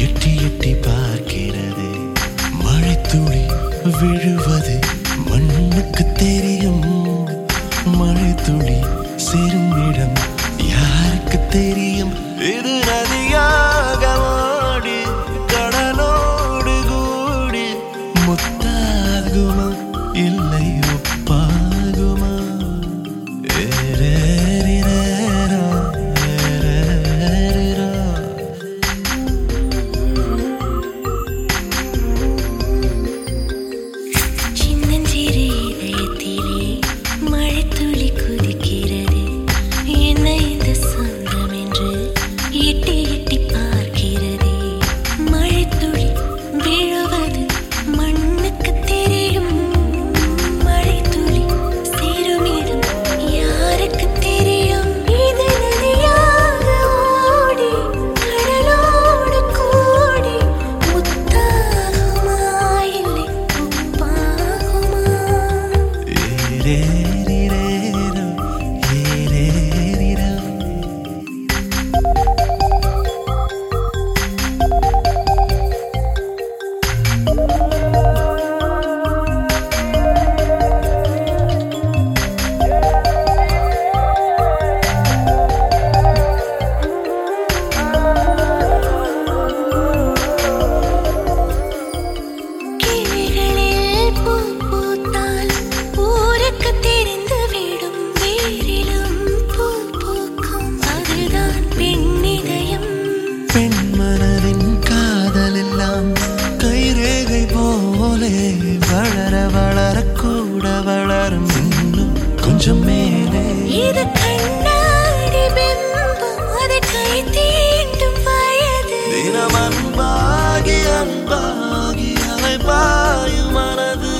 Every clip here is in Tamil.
எட்டி எட்டி பார்க்கிறது மழை துளி விழுவது மண்ணுக்கு தெரியும் மழை துளி சேரும் இடம் யாருக்கு தெரியும் இது நதியாக ஓடி கடலோடு கூடி முத்தாகுமா இல்லை ஒப்பாகுமா ஏரேரிரேரா, ஏரேரிரா. சின்னஞ்சிறு இதயத்திலே மழைத்துளி குதிக்கிறது என்ன இந்த சொந்தம் என்று எட்டி எட்டி பார்க்கிறதே மழைத்துளி விழுவது மண்ணுக்கு தெரியும் மழைத்துளி சேருமிடம் யாருக்கு தெரியும் இது நதியாக ஓடி கடலோடு கூடி முத்தாகுமா இல்லை உப்பாகுமா ஏரேரிரேரா, ஏரேரிரா. கிளிகளில் பூ பூத்தால் ஊருக்கு தெரிந்துவிடும் வேரிலும் பூ பூக்கும் அதுதான் பெண்ணிதயம் பெண் மனதின் காதல் எல்லாம் கைரேகை போலே வளர வளர கூட வளரும் இன்னும் கொஞ்சம் மேலே இது கண்ணாடி பிம்பம் அதை கை தீண்டும் வயது தினம் அன்பாகி அன்பாகி அலை பாயும் மனது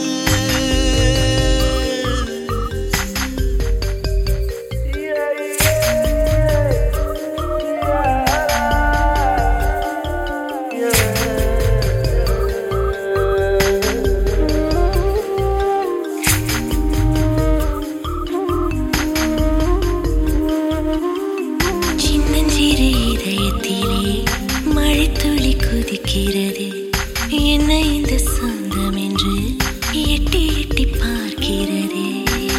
சின்னஞ்சிறு இதயத்திலே மழைத்துளி குதிக்கிறது என்ன இந்த சொந்தம் என்று எட்டி எட்டி பார்க்கிறதே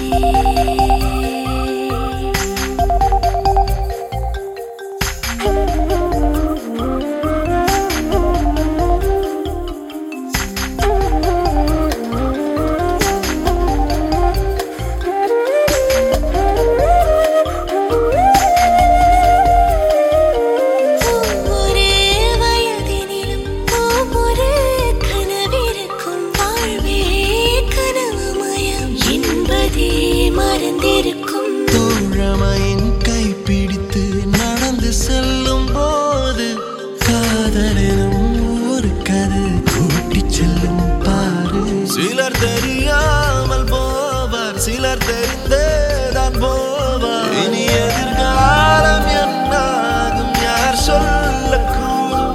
ஒவ்வொரு வயதினிலும் ஒவ்வொரு கனவிருக்கும் வாழ்வே கனவுமயம் என்பதே மறந்திருக்கும் தோழமையின் கைப்பிடித்து நடந்து செல்லும் போது காதலினும் ஒரு கது கூட்டிச் செல்லும் பாரு சிலர் தெரியாமல் போவார் சிலர் தெரிந்தேதான் போவார் இனி எதிர்காலம் என்னாகும் யார் சொல்லக்கூடும்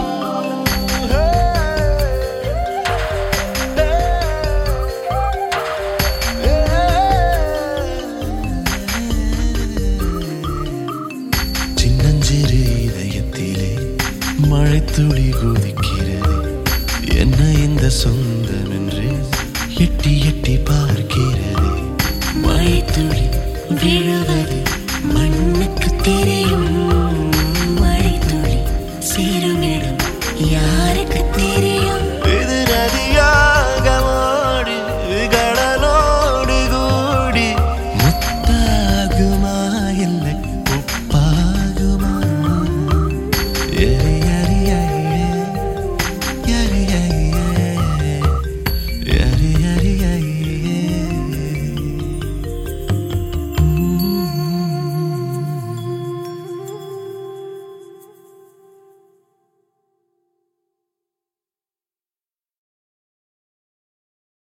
சின்னஞ்சிறு இதயத்திலே மழைத்துளி குதிக்கிறது என்ன இந்த சொந்தம் என்று எட்டி எட்டி பார்க்கிறது மழைத்துளி விழுவது மண்ணுக்கு தெரியும் மழைத்துளி சேருமிடம் யாருக்கு